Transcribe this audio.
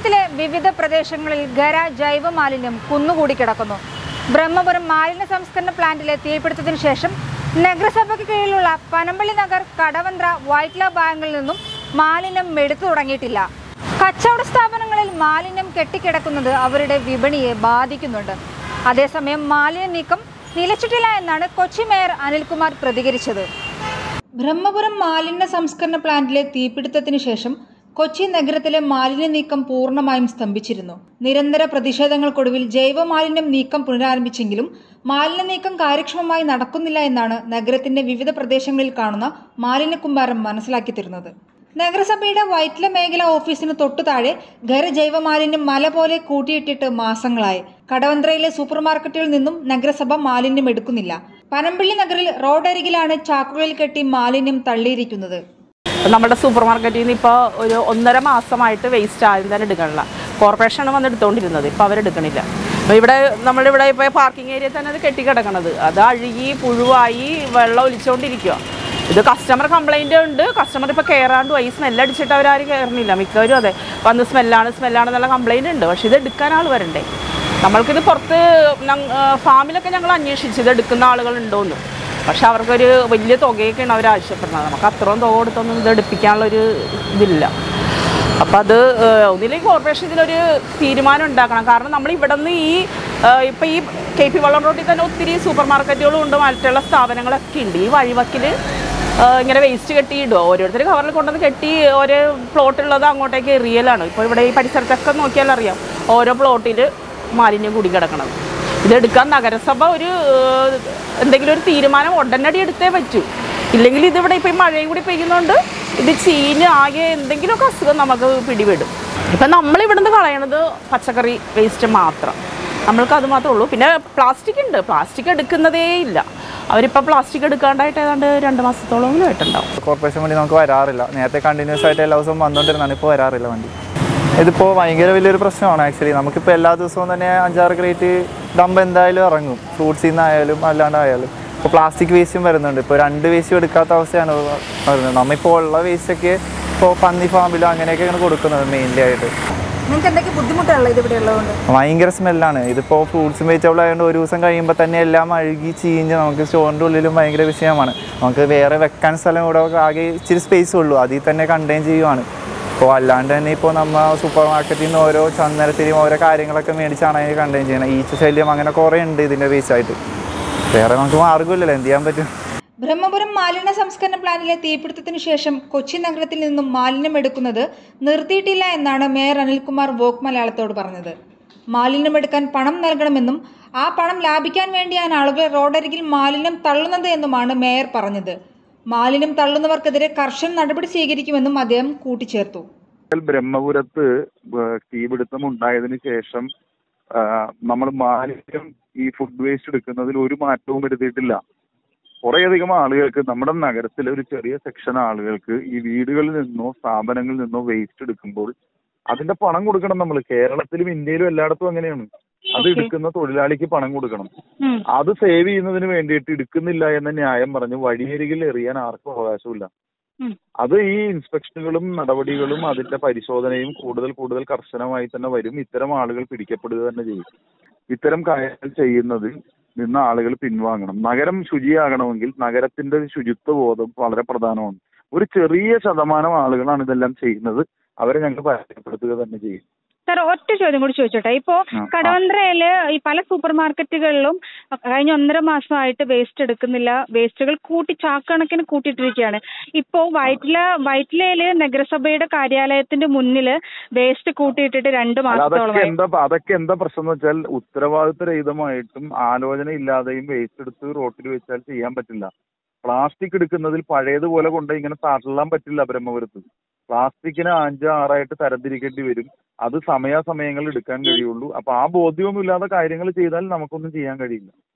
നഗരത്തിലെ വിവിധ പ്രദേശങ്ങളിൽ ഖര ജൈവ മാലിന്യം കുന്നുകൂടി കിടക്കുന്നു ബ്രഹ്മപുരം മാലിന്യ സംസ്കരണ പ്ലാന്റിലെ തീപിടുത്തത്തിന് ശേഷം നഗരസഭയ്ക്ക് കീഴിലുള്ള പനമ്പള്ളി നഗർ കടവന്ത്ര വൈറ്റ്ല ഭാഗങ്ങളിൽ നിന്നും മാലിന്യം എടുത്തു തുടങ്ങിയിട്ടില്ല കച്ചവട സ്ഥാപനങ്ങളിൽ മാലിന്യം കെട്ടിക്കിടക്കുന്നത് അവരുടെ വിപണിയെ ബാധിക്കുന്നുണ്ട് അതേസമയം മാലിന്യ നീക്കം നിലച്ചിട്ടില്ല എന്നാണ് കൊച്ചി മേയർ അനിൽകുമാർ പ്രതികരിച്ചത് ബ്രഹ്മപുരം മാലിന്യ സംസ്കരണ പ്ലാന്റിലെ തീപിടുത്തത്തിന് ശേഷം കൊച്ചി നഗരത്തിലെ മാലിന്യ നീക്കം പൂർണ്ണമായും സ്തംഭിച്ചിരുന്നു നിരന്തര പ്രതിഷേധങ്ങൾക്കൊടുവിൽ ജൈവ മാലിന്യം നീക്കം പുനരാരംഭിച്ചെങ്കിലും മാലിന്യ നീക്കം കാര്യക്ഷമമായി നടക്കുന്നില്ല എന്നാണ് നഗരത്തിന്റെ വിവിധ പ്രദേശങ്ങളിൽ കാണുന്ന മാലിന്യ കുമ്പാരം മനസ്സിലാക്കി തരുന്നത് നഗരസഭയുടെ വൈറ്റ്ല മേഖല ഓഫീസിന് തൊട്ടു താഴെ ഖര ജൈവ മാലിന്യം മല പോലെ കൂട്ടിയിട്ടിട്ട് മാസങ്ങളായി കടവന്ത്രയിലെ സൂപ്പർ മാർക്കറ്റുകളിൽ നിന്നും നഗരസഭ മാലിന്യം എടുക്കുന്നില്ല പനമ്പള്ളി നഗറിൽ റോഡരികിലാണ് ചാക്കുകളിൽ കെട്ടി മാലിന്യം തള്ളിയിരിക്കുന്നത് നമ്മുടെ സൂപ്പർ മാർക്കറ്റിൽ നിന്ന് ഇപ്പോൾ ഒരു ഒന്നര മാസമായിട്ട് വേസ്റ്റ് ആരും തന്നെ എടുക്കണില്ല കോർപ്പറേഷനാണ് വന്ന് എടുത്തുകൊണ്ടിരുന്നത് ഇപ്പോൾ അവരെടുക്കണില്ല അപ്പോൾ ഇവിടെ നമ്മളിവിടെ ഇപ്പോൾ പാർക്കിംഗ് ഏരിയ തന്നെ അത് കെട്ടിക്കിടക്കണത് അത് അഴുകി പുഴുവായി വെള്ളം ഒലിച്ചുകൊണ്ടിരിക്കുക ഇത് കസ്റ്റമർ കംപ്ലൈൻറ്റ് ഉണ്ട് കസ്റ്റമർ ഇപ്പോൾ കയറാണ്ട് പോയി സ്മെല്ല് അടിച്ചിട്ട് അവരാരും കയറുന്നില്ല മിക്കവരും അതെ വന്ന് സ്മെല്ലാണ് സ്മെല്ലാണെന്നുള്ള കംപ്ലൈൻറ്റ് ഉണ്ട് പക്ഷേ ഇത് എടുക്കാൻ ആൾ വരണ്ടേ നമ്മൾക്കിത് പുറത്ത് ഫാമിലൊക്കെ ഞങ്ങൾ അന്വേഷിച്ചു ഇത് എടുക്കുന്ന ആളുകളുണ്ടോയെന്ന് പക്ഷെ അവർക്കൊരു വലിയ തുകയൊക്കെയാണ് അവർ ആവശ്യപ്പെടുന്നത് നമുക്ക് അത്രയും തുക കൊടുത്തൊന്നും ഇത് എടുപ്പിക്കാനുള്ളൊരു ഇതില്ല അപ്പം അത് ഏഹ്, ഒന്നില്ലെങ്കിൽ കോർപ്പറേഷൻ ഇതിലൊരു തീരുമാനം ഉണ്ടാക്കണം കാരണം നമ്മൾ ഇവിടെ നിന്ന് ഈ ഏഹ്, ഇപ്പം ഈ കെ പി വള്ളം റോഡിൽ തന്നെ ഒത്തിരി സൂപ്പർ മാർക്കറ്റുകളും ഉണ്ട് മറ്റുള്ള സ്ഥാപനങ്ങളൊക്കെ ഉണ്ട് ഈ വഴിവക്കിൽ ഇങ്ങനെ വേസ്റ്റ് കെട്ടിയിടുക ഓരോരുത്തർ കവറിൽ കൊണ്ടുവന്ന് കെട്ടി ഓരോ പ്ലോട്ടുള്ളത് അങ്ങോട്ടേക്ക് എറിയലാണ് ഇപ്പോൾ ഇവിടെ ഈ പരിസരത്തൊക്കെ നോക്കിയാൽ അറിയാം ഓരോ പ്ലോട്ടിൽ മാലിന്യം കൂടി കിടക്കണത് ഇതെടുക്കാൻ നഗരസഭ ഒരു ഏഹ്, എന്തെങ്കിലും ഒരു തീരുമാനം ഉടനടി എടുത്തേ പറ്റൂ ഇല്ലെങ്കിൽ ഇതിവിടെ ഇപ്പം ഈ മഴയും കൂടി പെയ്യുന്നതുകൊണ്ട് ഇത് ചീഞ്ഞ് ആകെ എന്തെങ്കിലുമൊക്കെ അസുഖം നമുക്ക് പിടിപെടും ഇപ്പം നമ്മളിവിടുന്ന് കളയണത് പച്ചക്കറി വേസ്റ്റ് മാത്രം നമ്മൾക്ക് അത് മാത്രമേ ഉള്ളൂ പിന്നെ പ്ലാസ്റ്റിക് ഉണ്ട് പ്ലാസ്റ്റിക് എടുക്കുന്നതേ ഇല്ല അവരിപ്പോൾ പ്ലാസ്റ്റിക് എടുക്കാണ്ടായിട്ട് ഏതാണ്ട് രണ്ട് മാസത്തോളം ആയിട്ടുണ്ടാവും കോർപ്പറേഷൻ വണ്ടി നമുക്ക് വരാറില്ല നേരത്തെ കണ്ടിന്യൂസ് ആയിട്ട് എല്ലാ ദിവസവും വന്നുകൊണ്ടിരുന്നാണ് ഇപ്പോൾ വരാറില്ല വണ്ടി ഇതിപ്പോൾ ഭയങ്കര വലിയൊരു പ്രശ്നമാണ് ആക്ച്വലി നമുക്കിപ്പോൾ എല്ലാ ദിവസവും തന്നെ അഞ്ചാറ് ക്രേറ്റ് ഡംപ് എന്തായാലും ഇറങ്ങും ഫ്രൂട്ട്സിൽ നിന്നായാലും അല്ലാണ്ടായാലും ഇപ്പോൾ പ്ലാസ്റ്റിക് വേസ്റ്റും വരുന്നുണ്ട് ഇപ്പോൾ രണ്ട് വേസ്റ്റും എടുക്കാത്ത അവസ്ഥയാണ് വരുന്നത് നമ്മളിപ്പോൾ ഉള്ള വേസ്റ്റൊക്കെ ഇപ്പോൾ പന്നി ഫാമിലോ അങ്ങനെയൊക്കെയാണ് കൊടുക്കുന്നത് മെയിൻലി ആയിട്ട് നിങ്ങൾക്ക് എന്തൊക്കെ ബുദ്ധിമുട്ടുള്ളത് ഇതിവിടെ ഉള്ളതുകൊണ്ട് ഭയങ്കര സ്മെല്ലാണ് ഇതിപ്പോൾ ഫ്രൂട്ട്സും വെജിറ്റബിൾ ആയതുകൊണ്ട് ഒരു ദിവസം കഴിയുമ്പോൾ തന്നെ എല്ലാം അഴുകി ചീഞ്ഞ് നമുക്ക് സ്റ്റോറിൻ്റെ ഉള്ളിലും ഭയങ്കര വിഷയമാണ് നമുക്ക് വേറെ വെക്കാൻ സ്ഥലം ഇവിടെ ആകെ ഇച്ചിരി സ്പേസ് ഉള്ളൂ അതിൽ തന്നെ കണ്ടെയ്ൻ ചെയ്യുവാണ് അപ്പോൾ അല്ലാണ്ട് തന്നെ ഇപ്പോൾ നമ്മൾ സൂപ്പർ മാർക്കറ്റിൽ നിന്ന് ഓരോ ചന്ദനത്തിലും ഓരോ കാര്യങ്ങളൊക്കെ മേടിച്ചാണ് അതിന് കണ്ടെയ്ൻ ചെയ്യണം ഈച്ച ശല്യം അങ്ങനെ കുറേ ഉണ്ട് ഇതിൻ്റെ ബേസായിട്ട് വേറെ നമുക്ക് മാർഗ്ഗമില്ലല്ലോ എന്ത് ചെയ്യാൻ പറ്റും ബ്രഹ്മപുരം മാലിന്യ സംസ്കരണ പ്ലാന്റിലെ തീപിടുത്തത്തിന് ശേഷം കൊച്ചി നഗരത്തിൽ നിന്നും മാലിന്യം എടുക്കുന്നത് നിർത്തിയിട്ടില്ല എന്നാണ് മേയർ അനിൽകുമാർ വോക്ക് മലയാളത്തോട് പറഞ്ഞത് മാലിന്യം എടുക്കാൻ പണം നൽകണമെന്നും ആ പണം ലാഭിക്കാൻ വേണ്ടിയാണ് ആളുകൾ റോഡരികിൽ മാലിന്യം തള്ളുന്നത് എന്നുമാണ് മേയർ പറഞ്ഞത് മാലിന്യം തള്ളുന്നവർക്കെതിരെ കർശന നടപടി സ്വീകരിക്കുമെന്നും അദ്ദേഹം കൂട്ടിച്ചേർത്തു ബ്രഹ്മപുരത്ത് ഏഹ് തീപിടുത്തം ഉണ്ടായതിനു ശേഷം നമ്മൾ മാലിന്യം ഈ ഫുഡ് വേസ്റ്റ് എടുക്കുന്നതിൽ ഒരു മാറ്റവും വരുത്തിയിട്ടില്ല കുറേയധികം ആളുകൾക്ക് നമ്മുടെ നഗരത്തിലെ ഒരു ചെറിയ സെക്ഷൻ ആളുകൾക്ക് ഈ വീടുകളിൽ നിന്നോ സ്ഥാപനങ്ങളിൽ നിന്നോ വേസ്റ്റ് എടുക്കുമ്പോൾ അതിന്റെ പണം കൊടുക്കണം നമ്മൾ കേരളത്തിലും ഇന്ത്യയിലും എല്ലായിടത്തും അങ്ങനെയാണ് അത് എടുക്കുന്ന തൊഴിലാളിക്ക് പണം കൊടുക്കണം അത് സേവ് ചെയ്യുന്നതിന് വേണ്ടിയിട്ട് എടുക്കുന്നില്ല എന്ന ന്യായം പറഞ്ഞ് വഴിയരികിൽ എറിയാൻ ആർക്കും അവകാശമില്ല അത് ഈ ഇൻസ്പെക്ഷനുകളും നടപടികളും അതിന്റെ പരിശോധനയും കൂടുതൽ കൂടുതൽ കർശനമായി തന്നെ വരും ഇത്തരം ആളുകൾ പിടിക്കപ്പെടുക തന്നെ ചെയ്യും ഇത്തരം കാര്യങ്ങൾ ചെയ്യുന്നതിൽ നിന്ന് ആളുകൾ പിൻവാങ്ങണം നഗരം ശുചിയാകണമെങ്കിൽ നഗരത്തിന്റെ ശുചിത്വ ബോധം വളരെ പ്രധാനമാണ് ഒരു ചെറിയ ശതമാനം ആളുകളാണ് ഇതെല്ലാം ചെയ്യുന്നത് അവരെ ഞങ്ങൾ പരാജയപ്പെടുത്തുക തന്നെ ചെയ്യും സാർ ഒറ്റ ചോദ്യം കൂടി ചോദിച്ചോട്ടെ ഇപ്പോ ആ. കടവന്ത്രയില് ഈ പല സൂപ്പർ മാർക്കറ്റുകളിലും കഴിഞ്ഞ ഒന്നര മാസമായിട്ട് വേസ്റ്റ് എടുക്കുന്നില്ല വേസ്റ്റുകൾ കൂട്ടി ചാക്കണക്കിന് കൂട്ടിയിട്ടിരിക്കുകയാണ് ഇപ്പോ വൈറ്റില വൈറ്റിലയില് നഗരസഭയുടെ കാര്യാലയത്തിന്റെ മുന്നില് വേസ്റ്റ് കൂട്ടിയിട്ടിട്ട് രണ്ട് അല്ല, അതൊക്കെ മാസത്തോളമായി എന്താ അതൊക്കെ എന്താ പ്രശ്നം എന്ന് വെച്ചാൽ ഉത്തരവാദിത്തരഹിതമായിട്ടും ആലോചന ഇല്ലാതെയും വേസ്റ്റ് എടുത്ത് റോട്ടിൽ വെച്ചാൽ ചെയ്യാൻ പറ്റില്ല പ്ലാസ്റ്റിക് എടുക്കുന്നതിൽ പഴയതുപോലെ കൊണ്ട് ഇങ്ങനെ തള്ളാൻ പറ്റില്ല ബ്രഹ്മപുരത്ത് പ്ലാസ്റ്റിക്കിന് അഞ്ച് ആറായിട്ട് തരംതിരിക്കേണ്ടി വരും അത് സമയാസമയങ്ങളിൽ എടുക്കാൻ കഴിയുള്ളൂ അപ്പൊ ആ ബോധ്യമൊന്നും ഇല്ലാതെ കാര്യങ്ങൾ ചെയ്താൽ നമുക്കൊന്നും ചെയ്യാൻ കഴിയില്ല